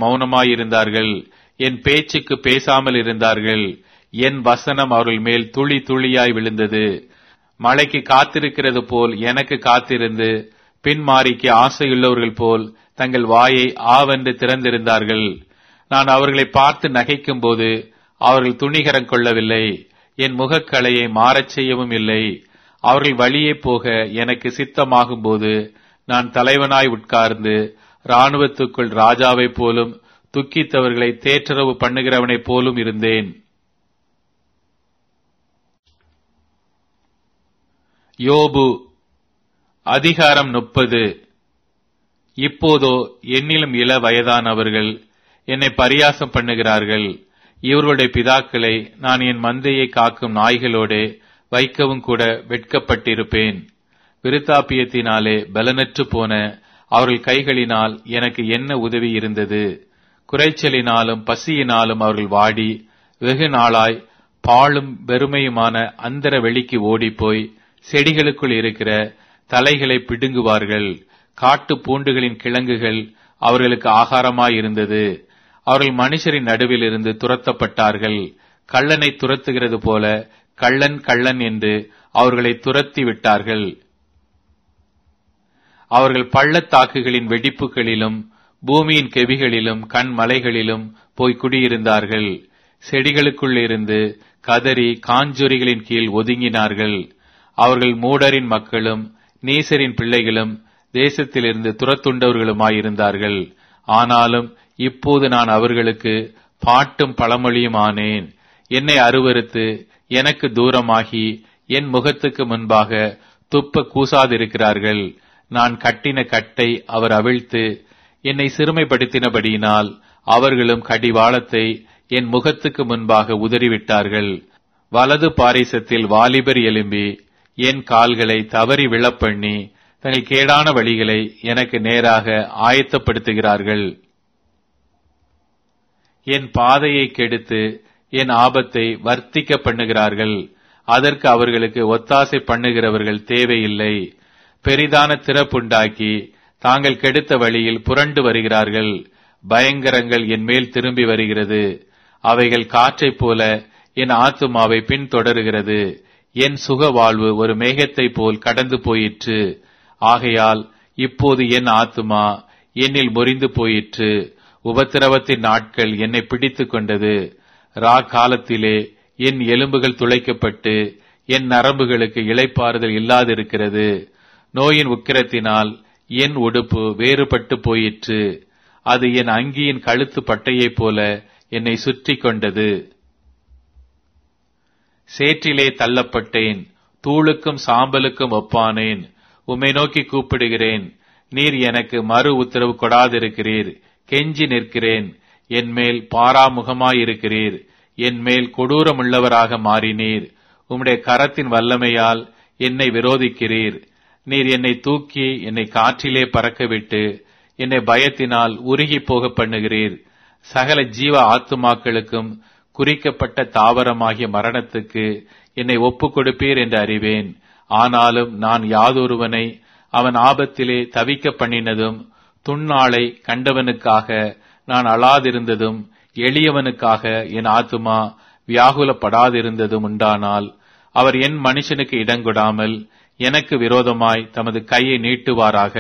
மௌனமாயிருந்தார்கள் என் பேச்சுக்கு பேசாமல் இருந்தார்கள் என் வசனம் அவர்கள் மேல் துளி துளியாய் விழுந்தது மழைக்கு காத்திருக்கிறது போல் எனக்கு காத்திருந்து பின்மாரிக்கு ஆசையுள்ளவர்கள் போல் தங்கள் வாயை ஆவென்று திறந்திருந்தார்கள் நான் அவர்களை பார்த்து நகைக்கும் போது அவர்கள் துணிகரம் கொள்ளவில்லை என் முகக்கலையை மாறச் செய்யவும் இல்லை அவர்கள் வழியே போக எனக்கு சித்தமாகும் போது நான் தலைவனாய் உட்கார்ந்து இராணுவத்துக்குள் ராஜாவைப் போலும் துக்கித்தவர்களை தேற்றரவு பண்ணுகிறவனைப் போலும் இருந்தேன் யோபு அதிகாரம் முப்பது இப்போதோ என்னிலும் இள வயதானவர்கள் என்னை பரியாசம் பண்ணுகிறார்கள் இவர்களுடைய பிதாக்களை நான் என் மந்தையை காக்கும் நாய்களோடே வைக்கவும் கூட வெட்கப்பட்டிருப்பேன் விருத்தாப்பியத்தினாலே பலனற்று போன அவர்கள் கைகளினால் எனக்கு என்ன உதவி இருந்தது குறைச்சலினாலும் பசியினாலும் அவர்கள் வாடி வெகு நாளாய் பாழும் வெறுமையுமான அந்தர வெளிக்கு ஓடிப்போய் செடிகளுக்குள் இருக்கிற தலைகளை பிடுங்குவார்கள் காட்டு பூண்டுகளின் கிழங்குகள் அவர்களுக்கு ஆகாரமாயிருந்தது அவர்கள் மனுஷரின் நடுவில் இருந்து துரத்தப்பட்டார்கள் கள்ளனை துரத்துகிறது போல கள்ளன் கள்ளன் என்று அவர்களை துரத்தி விட்டார்கள் அவர்கள் பள்ளத்தாக்குகளின் வெடிப்புகளிலும் பூமியின் கெவிகளிலும் கண் மலைகளிலும் போய் குடியிருந்தார்கள் செடிகளுக்குள்ளிருந்து கதறி காஞ்சொரிகளின் கீழ் ஒதுங்கினார்கள் அவர்கள் மூடரின் மக்களும் நீசரின் பிள்ளைகளும் தேசத்திலிருந்து துரத்துண்டவர்களுமாயிருந்தார்கள் ஆனாலும் இப்போது நான் அவர்களுக்கு பாட்டும் பழமொழியும் ஆனேன் என்னை அருவறுத்து எனக்கு தூரமாகி என் முகத்துக்கு முன்பாக துப்ப கூசாதிருக்கிறார்கள் நான் கட்டின கட்டை அவர் அவிழ்த்து என்னை சிறுமைப்படுத்தினபடியினால் அவர்களும் கடிவாளத்தை என் முகத்துக்கு முன்பாக உதறிவிட்டார்கள் வலது பாரிசத்தில் வாலிபர் எலும்பி என் கால்களை தவறி விழப்பண்ணி தங்கள் கேடான வழிகளை எனக்கு நேராக ஆயத்தப்படுத்துகிறார்கள் என் பாதையை கெடுத்து என் ஆபத்தை வர்த்திக்க பண்ணுகிறார்கள் அதற்கு அவர்களுக்கு ஒத்தாசை பண்ணுகிறவர்கள் தேவையில்லை பெரிதான திறப்புண்டாக்கி தாங்கள் கெடுத்த வழியில் புரண்டு வருகிறார்கள் பயங்கரங்கள் என் மேல் திரும்பி வருகிறது அவைகள் காற்றைப் போல என் ஆத்துமாவை பின்தொடருகிறது என் சுக வாழ்வு ஒரு மேகத்தைப் போல் கடந்து போயிற்று ஆகையால் இப்போது என் ஆத்துமா என்னில் முறிந்து போயிற்று உபத்திரவத்தின் நாட்கள் என்னை பிடித்துக் கொண்டது ரா காலத்திலே என் எலும்புகள் துளைக்கப்பட்டு என் நரம்புகளுக்கு இளைப்பாறுதல் இல்லாதிருக்கிறது நோயின் உக்கிரத்தினால் என் உடுப்பு வேறுபட்டு போயிற்று அது என் அங்கியின் கழுத்து பட்டையைப் போல என்னை சுற்றி கொண்டது சேற்றிலே தள்ளப்பட்டேன் தூளுக்கும் சாம்பலுக்கும் ஒப்பானேன் உம்மை நோக்கி கூப்பிடுகிறேன் நீர் எனக்கு மறு உத்தரவு கொடாதிருக்கிறீர் கெஞ்சி நிற்கிறேன் என் மேல் பாராமுகமாயிருக்கிறீர் என் மேல் கொடூரமுள்ளவராக மாறினீர் உம்முடைய கரத்தின் வல்லமையால் என்னை விரோதிக்கிறீர் நீர் என்னை தூக்கி என்னை காற்றிலே பறக்கவிட்டு என்னை பயத்தினால் உருகி போக பண்ணுகிறீர் சகல ஜீவ ஆத்துமாக்களுக்கும் குறிக்கப்பட்ட தாவரமாகிய மரணத்துக்கு என்னை ஒப்புக் கொடுப்பீர் என்று அறிவேன் ஆனாலும் நான் யாதொருவனை அவன் ஆபத்திலே தவிக்க பண்ணினதும் துன்னாளை கண்டவனுக்காக நான் அழாதிருந்ததும் எளியவனுக்காக என் ஆத்துமா வியாகுலப்படாதிருந்ததும் உண்டானால் அவர் என் மனுஷனுக்கு இடங்கொடாமல் எனக்கு விரோதமாய் தமது கையை நீட்டுவாராக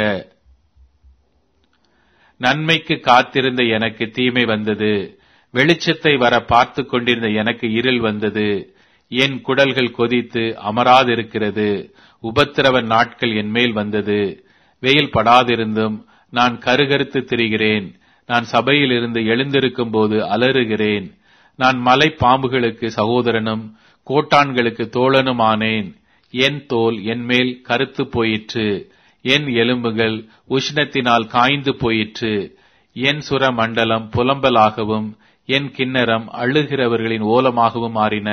நன்மைக்கு காத்திருந்த எனக்கு தீமை வந்தது வெளிச்சத்தை வர பார்த்து கொண்டிருந்த எனக்கு இருள் வந்தது என் குடல்கள் கொதித்து அமராதிருக்கிறது உபத்திரவ நாட்கள் என் மேல் வந்தது வெயில் படாதிருந்தும் நான் கருகருத்து திரிகிறேன் நான் சபையிலிருந்து எழுந்திருக்கும் போது அலறுகிறேன் நான் மலை பாம்புகளுக்கு சகோதரனும் கோட்டான்களுக்கு தோழனும் ஆனேன் என் தோல் என் மேல் கருத்து போயிற்று என் எலும்புகள் உஷ்ணத்தினால் காய்ந்து போயிற்று என் சுர மண்டலம் புலம்பலாகவும் என் கிண்ணறம் அழுகிறவர்களின் ஓலமாகவும் மாறின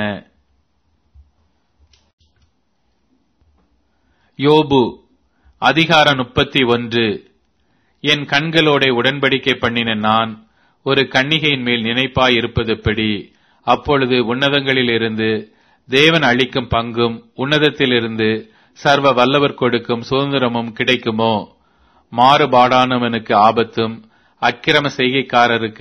யோபு அதிகாரம் முப்பத்தி ஒன்று என் கண்களோட உடன்படிக்கை பண்ணின நான் ஒரு கன்னிகையின் மேல் நினைப்பாய் இருப்பதுப்படி அப்பொழுது உன்னதங்களிலிருந்து தேவன் அளிக்கும் பங்கும் உன்னதத்திலிருந்து சர்வ வல்லவர் கொடுக்கும் சுதந்திரமும் கிடைக்குமோ மாறுபாடானவனுக்கு ஆபத்தும் அக்கிரம செய்கைக்காரருக்கு